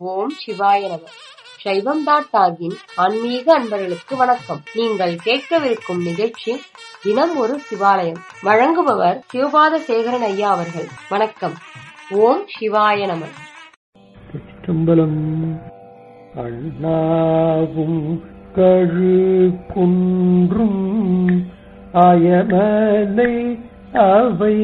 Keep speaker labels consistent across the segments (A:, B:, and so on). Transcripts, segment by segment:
A: ஓம் சிவாய நம சைவம் டாட் டாகின் ஆன்மீக அன்பர்களுக்கு வணக்கம் நீங்கள் கேட்கவிருக்கும் நிகழ்ச்சி தினம் ஒரு சிவாலயம் வழங்குபவர் சிவபாத சேகரன் ஐயா அவர்கள் வணக்கம் ஓம் சிவாய நம
B: திருச்சிற்றம்பலம் அண்ணாவும் கழு குன்றும் அயமலை அவை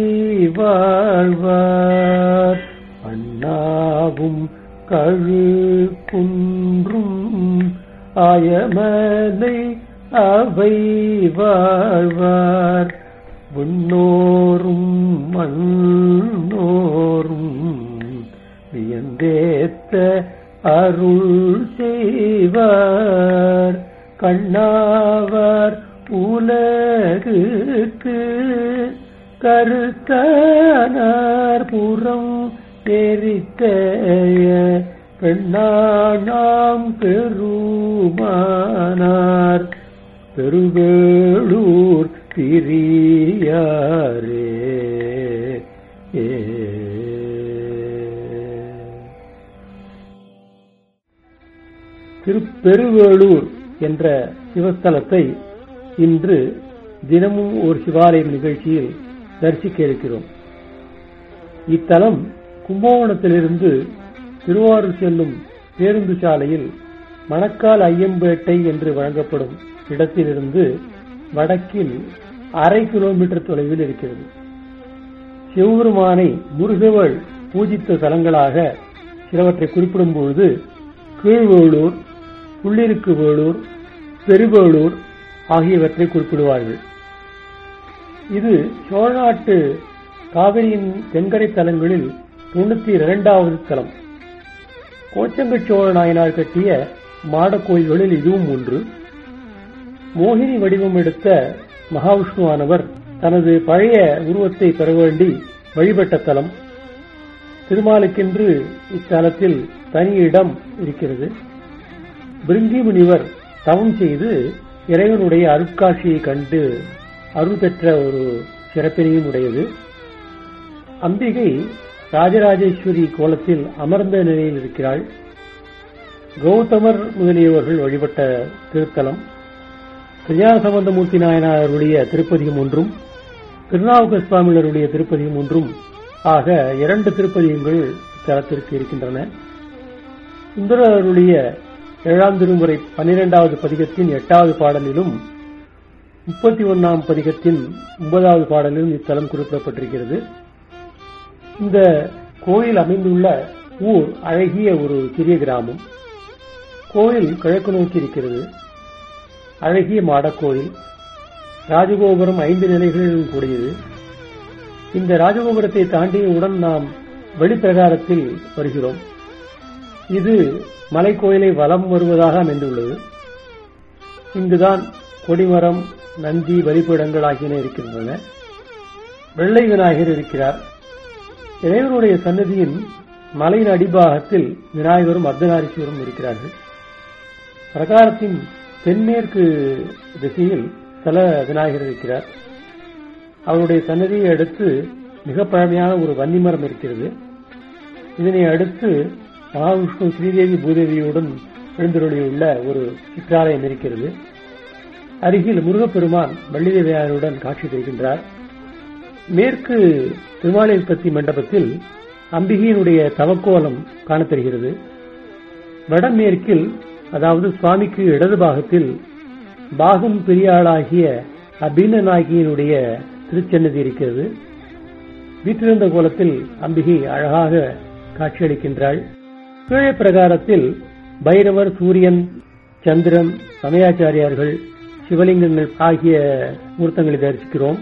B: வாழ்வார் அண்ணாவும் கழு குன்றும் அயமலை அவை வாழ்வார் விண்ணோரும் மண்ணோரும் வியந்தேத்த அருள் செய்வார் கண்ணாவார் உலகுக்கு கருத்தானார் புறம் தெரித்த பெண்ணானாம் பெருமானார் பெருவேளூர் பிரியாரே ஏ திருப்பெருவேளூர் என்ற சிவஸ்தலத்தை இன்று தினமும் ஒரு சிவாலயம் நிகழ்ச்சியில் தரிசிக்க இருக்கிறோம் இத்தலம் கும்பகோணத்திலிருந்து திருவாரூர் செல்லும் பேருந்து சாலையில் மணக்கால் ஐயம்பேட்டை என்று வழங்கப்படும் இடத்திலிருந்து வடக்கில் அரை கிலோமீட்டர் தொலைவில் இருக்கிறது சிவபெருமானை முருகவள் பூஜித்த தலங்களாக சிலவற்றை குறிப்பிடும் பொழுது கீழ்வேளூர் உள்ளிருக்கு வேளூர் பெருவேளூர் ஆகியவற்றை குறிப்பிடுவார்கள் இது சோழநாட்டு காவிரியின் தென்கரை தலங்களில் தொண்ணூத்தி இரண்டாவது தலம் கோச்சங்கச் சோழ நாயனார் கட்டிய மாடக் கோயில்களில் இதுவும் ஒன்று மோகினி வடிவம் எடுத்த மகாவிஷ்ணுவானவர் தனது பழைய உருவத்தை பெற வேண்டி வழிபட்ட தலம் திருமாலுக்கென்று இத்தலத்தில் தனி இடம் இருக்கிறது பிருங்கி முனிவர் தவம் செய்து இறைவனுடைய அருட்காட்சியை கண்டு அருள் பெற்ற ஒரு சிறப்பினையும் உடையது அம்பிகை ராஜராஜேஸ்வரி கோலத்தில் அமர்ந்த நிலையில் இருக்கிறாள் கௌதமர் முதலியவர்கள் வழிபட்ட திருத்தலம் கல்யாண சம்பந்தமூர்த்தி நாயனாருடைய திருப்பதிகம் ஒன்றும் திருநாவுக்க சுவாமியினருடைய திருப்பதிகம் ஒன்றும் ஆக இரண்டு திருப்பதிகங்கள் தலத்திற்கு இருக்கின்றன சுந்தரருடைய ஏழாம் திருமுறை பன்னிரெண்டாவது பதிகத்தின் எட்டாவது பாடலிலும் முப்பத்தி ஒன்னாம் பதிகத்தின் ஒன்பதாவது பாடலிலும் இத்தலம் குறிப்பிடப்பட்டிருக்கிறது இந்த கோயில் அமைந்துள்ள ஊர் அழகிய ஒரு சிறிய கிராமம் கோயில் கிழக்கு நோக்கி இருக்கிறது அழகிய மாடக்கோயில் ராஜகோபுரம் ஐந்து நிலைகளிலும் கூடியது இந்த ராஜகோபுரத்தை தாண்டியவுடன் நாம் வெளிப்பிரகாரத்தில் வருகிறோம் இது மலைக்கோயிலை வலம் வருவதாக அமைந்துள்ளது இங்குதான் கொடிமரம் நந்தி வழிபடங்கள் ஆகியன இருக்கின்றன வெள்ளை விநாயகர் இருக்கிறார் இறைவனுடைய சன்னதியின் மலையின் அடிபாகத்தில் விநாயகரும் அர்த்தநாரீஸ்வரும் இருக்கிறார்கள் பிரகாரத்தின் தென்மேற்கு திசையில் தல விநாயகர் இருக்கிறார் அவருடைய சன்னதியை அடுத்து மிக பழமையான ஒரு வன்னிமரம் இருக்கிறது இதனை அடுத்து மகாவிஷ்ணு ஸ்ரீதேவி பூதேவியுடன் எழுந்தருளியுள்ள ஒரு சிற்றாலயம் இருக்கிறது அருகில் முருகப்பெருமான் வள்ளிதேவியாருடன் காட்சி தருகின்றார் மேற்கு திருமாலிபத்தி மண்டபத்தில் அம்பிகையினுடைய தவக்கோலம் காணத்தருகிறது வடமேற்கில் அதாவது சுவாமிக்கு இடது பாகத்தில் பாகம் பெரியாளாகிய அபிநநாயகியினுடைய திருச்சன்னதி இருக்கிறது வீற்றிருந்த கோலத்தில் அம்பிகை அழகாக காட்சியளிக்கின்றாள் கீழே பிரகாரத்தில் பைரவர் சூரியன் சந்திரன் சமயாச்சாரியார்கள் சிவலிங்கங்கள் ஆகிய மூர்த்தங்களை தரிசிக்கிறோம்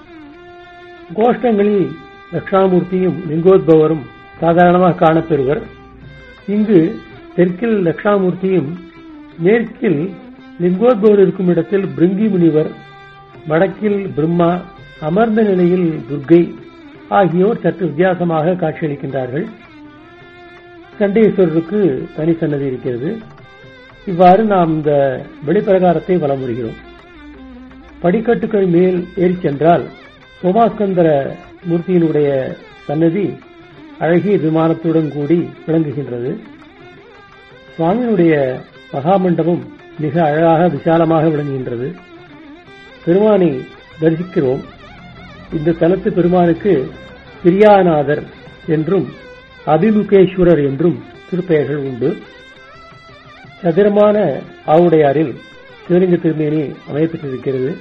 B: கோஷ்டங்களில் தட்சாமூர்த்தியும் லிங்கோத்பவரும் சாதாரணமாக காணப்பெறுவர் இங்கு தெற்கில் தட்சாமூர்த்தியும் மேற்கில் லிங்கோத்பவர் இருக்கும் இடத்தில் பிருங்கி முனிவர் வடக்கில் பிரம்மா அமர்ந்த நிலையில் துர்கை ஆகியோர் சற்று வித்தியாசமாக காட்சியளிக்கின்றார்கள் சண்டேஸ்வரருக்கு தனி சன்னதி இருக்கிறது இவ்வாறு நாம் இந்த வெளிப்பிரகாரத்தை வலம் வருகிறோம் படிக்கட்டுகள் மேல் ஏறிச் சென்றால் சோமாஸ்கந்தர மூர்த்தியினுடைய சன்னதி அழகிய விமானத்துடன் கூடி விளங்குகின்றது சுவாமியினுடைய மகாமண்டபம் மிக அழகாக விசாலமாக விளங்குகின்றது பெருமானை தரிசிக்கிறோம் இந்த தலத்து பெருமானுக்கு பிரியாநாதர் என்றும் அபிமுகேஸ்வரர் என்றும் திருப்பெயர்கள் உண்டு சதுரமான ஆவுடையாரில் சிவலிங்க திருமேனி அமையப்பட்டிருக்கிறது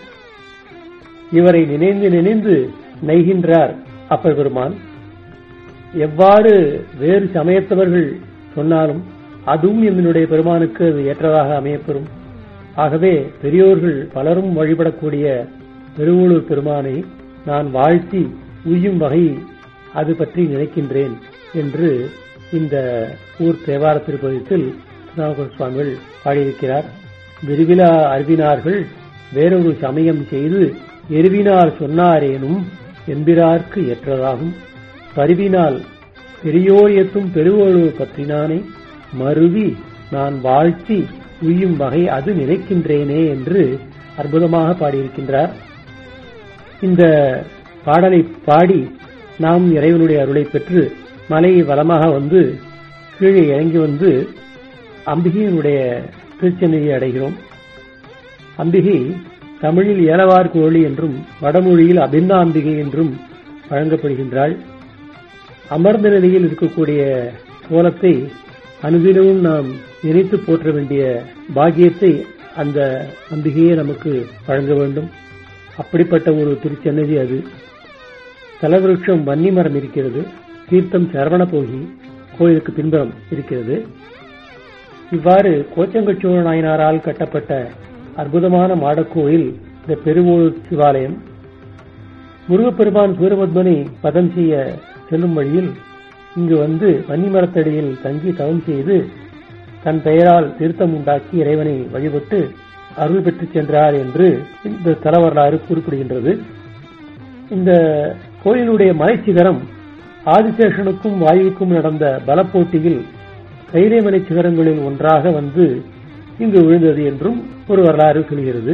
B: இவரை நினைந்து நினைந்து நெய்கின்றார் அப்பர் பெருமான் எவ்வாறு வேறு சமயத்தவர்கள் சொன்னாலும் அதுவும் என்னுடைய பெருமானுக்கு அது ஏற்றதாக அமையப்பெறும் ஆகவே பெரியோர்கள் பலரும் வழிபடக்கூடிய பெருவூளூர் பெருமானை நான் வாழ்த்தி உய்யும் வகை அது பற்றி நினைக்கின்றேன் என்று இந்த ஊர் தேவார திருப்பதித்தில் திருநாவுக்கர் சுவாமிகள் பாடியிருக்கிறார் விரிவிலா அறிவினார்கள் வேறொரு சமயம் செய்து எருவினால் சொன்னாரேனும் எம்பிரார்க்கு ஏற்றதாகும் பருவினால் பெரியோர் எத்தும் பெருவோழு பற்றினானே மருவி நான் வாழ்த்தி உய்யும் வகை அது நினைக்கின்றேனே என்று அற்புதமாக பாடியிருக்கின்றார் இந்த பாடலை பாடி நாம் இறைவனுடைய அருளை பெற்று மலையை வளமாக வந்து கீழே இறங்கி வந்து அம்பிகையினுடைய திருச்சென்னையை அடைகிறோம் அம்பிகை தமிழில் ஏலவார் கோழி என்றும் வடமொழியில் அபின்னாம்பிகை என்றும் வழங்கப்படுகின்றாள் அமர்ந்த நிலையில் இருக்கக்கூடிய கோலத்தை அனுதினமும் நாம் நினைத்து போற்ற வேண்டிய பாக்கியத்தை அந்த அம்பிகையே நமக்கு வழங்க வேண்டும் அப்படிப்பட்ட ஒரு திருச்சென்னதி அது தலவிருட்சம் வன்னி மரம் இருக்கிறது தீர்த்தம் சரவண போகி கோயிலுக்கு பின்புறம் இருக்கிறது இவ்வாறு கோச்சங்கச்சோழ நாயனாரால் கட்டப்பட்ட அற்புதமான மாடக்கோயில் இந்த பெருவூர் சிவாலயம் முருகப்பெருமான் சூரபத்மனை பதம் செய்ய செல்லும் வழியில் இங்கு வந்து வன்னிமரத்தடியில் தங்கி தவம் செய்து தன் பெயரால் தீர்த்தம் உண்டாக்கி இறைவனை வழிபட்டு அருள் பெற்றுச் சென்றார் என்று இந்த தல வரலாறு குறிப்பிடுகின்றது இந்த கோயிலுடைய மலைச்சிகரம் ஆதிசேஷனுக்கும் வாயுவுக்கும் நடந்த பலப்போட்டியில் கைரேமலை சிகரங்களில் ஒன்றாக வந்து இங்கு விழுந்தது என்றும் ஒரு வரலாறு சொல்கிறது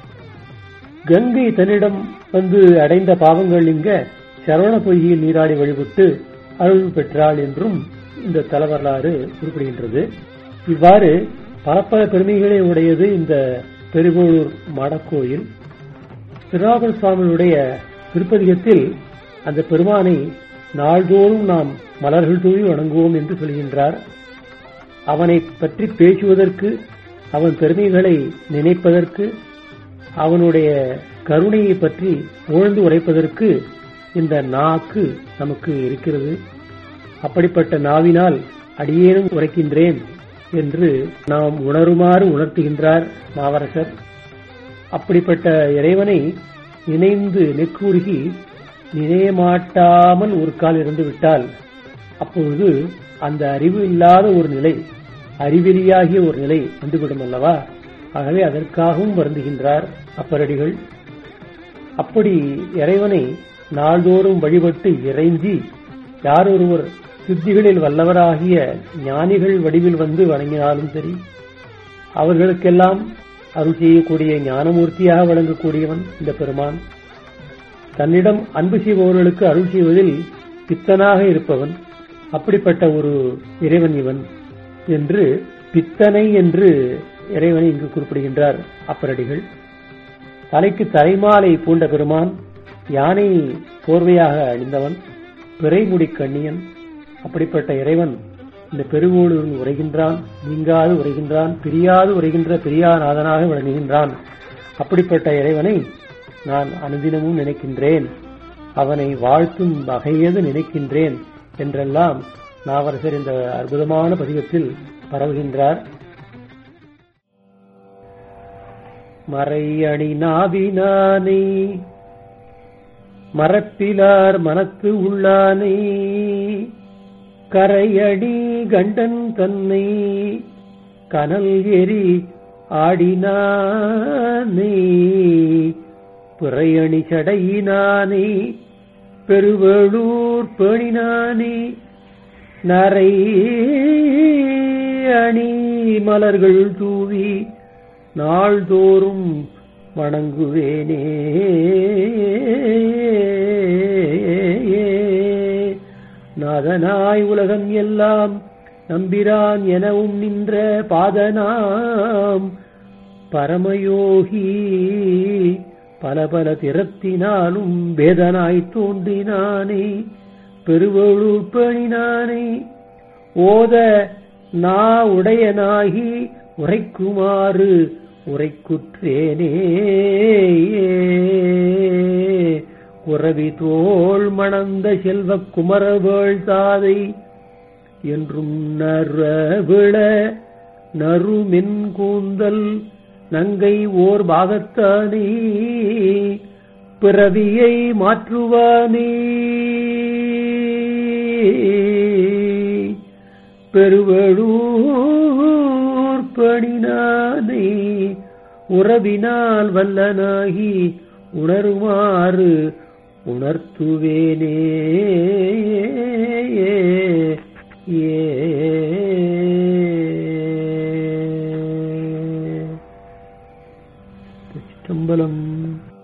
B: கங்கை தன்னிடம் வந்து அடைந்த பாவங்கள் இங்க சரவண பொய்யில் நீராடி வழிபட்டு அருள் பெற்றாள் என்றும் இந்த தல வரலாறு குறிப்பிடுகின்றது இவ்வாறு பல பல பெருமைகளை உடையது இந்த பெருகோளூர் மாடக்கோயில் திருநாகல் சுவாமியுடைய திருப்பதிகத்தில் அந்த பெருமானை நாள்தோறும் நாம் மலர்கள் தூவி வணங்குவோம் என்று சொல்கின்றார் அவனை பற்றி பேசுவதற்கு அவன் பெருமைகளை நினைப்பதற்கு அவனுடைய கருணையை பற்றி புகழ்ந்து உரைப்பதற்கு இந்த நாக்கு நமக்கு இருக்கிறது அப்படிப்பட்ட நாவினால் அடியேனும் உரைக்கின்றேன் என்று நாம் உணருமாறு உணர்த்துகின்றார் மாவரசர் அப்படிப்பட்ட இறைவனை நினைந்து நெக்கூருகி நினையமாட்டாமல் ஒரு கால் இருந்து விட்டால் அப்பொழுது அந்த அறிவு இல்லாத ஒரு நிலை அறிவெளியாகிய ஒரு நிலை வந்துவிடும் அல்லவா ஆகவே அதற்காகவும் வருந்துகின்றார் அப்பரடிகள் அப்படி இறைவனை நாள்தோறும் வழிபட்டு இறைஞ்சி யார் ஒருவர் சித்திகளில் வல்லவராகிய ஞானிகள் வடிவில் வந்து வணங்கினாலும் சரி அவர்களுக்கெல்லாம் அருள் செய்யக்கூடிய ஞானமூர்த்தியாக வழங்கக்கூடியவன் இந்த பெருமான் தன்னிடம் அன்பு செய்பவர்களுக்கு அருள் செய்வதில் பித்தனாக இருப்பவன் அப்படிப்பட்ட ஒரு இறைவன் இவன் என்று பித்தனை என்று இறைவனை இங்கு குறிப்பிடுகின்றார் அப்பரடிகள் தலைக்கு தலைமாலை பூண்ட பெருமான் யானை போர்வையாக அணிந்தவன் பிறைமுடி கண்ணியன் அப்படிப்பட்ட இறைவன் இந்த பெருவோடு உரைகின்றான் நீங்காது உரைகின்றான் பிரியாது உரைகின்ற பிரியாநாதனாக விளங்குகின்றான் அப்படிப்பட்ட இறைவனை நான் அனுதினமும் நினைக்கின்றேன் அவனை வாழ்த்தும் வகையது நினைக்கின்றேன் என்றெல்லாம் நாவரசர் இந்த அற்புதமான பதிகத்தில் பரவுகின்றார் மறை அணி நாவினானே மரப்பிலார் மனத்து உள்ளானே கரையடி கண்டன் தன்னை கனல் எரி ஆடினானே பிறையணி சடையினானே பெருவேளூர் பேணினானே நரை அணி மலர்கள் தூவி நாள்தோறும் வணங்குவேனே நாதனாய் உலகம் எல்லாம் நம்பிரான் எனவும் நின்ற பாதனாம் பரமயோகி பல பல திறத்தினாலும் வேதனாய் தோன்றினானே பெருவழூர் பணினானே ஓத நா உடையனாகி உரைக்குமாறு உரைக்குற்றேனே குறவி தோள் மணந்த செல்வ குமரவேள் தாதை என்றும் நரவிள நறுமென் கூந்தல் நங்கை ஓர் பாகத்தானே பிறவியை மாற்றுவானே பெருவழூர் பணினானே உறவினால் வல்லனாகி உணருமாறு உணர்த்துவேனே ஏ சிற்றம்பலம்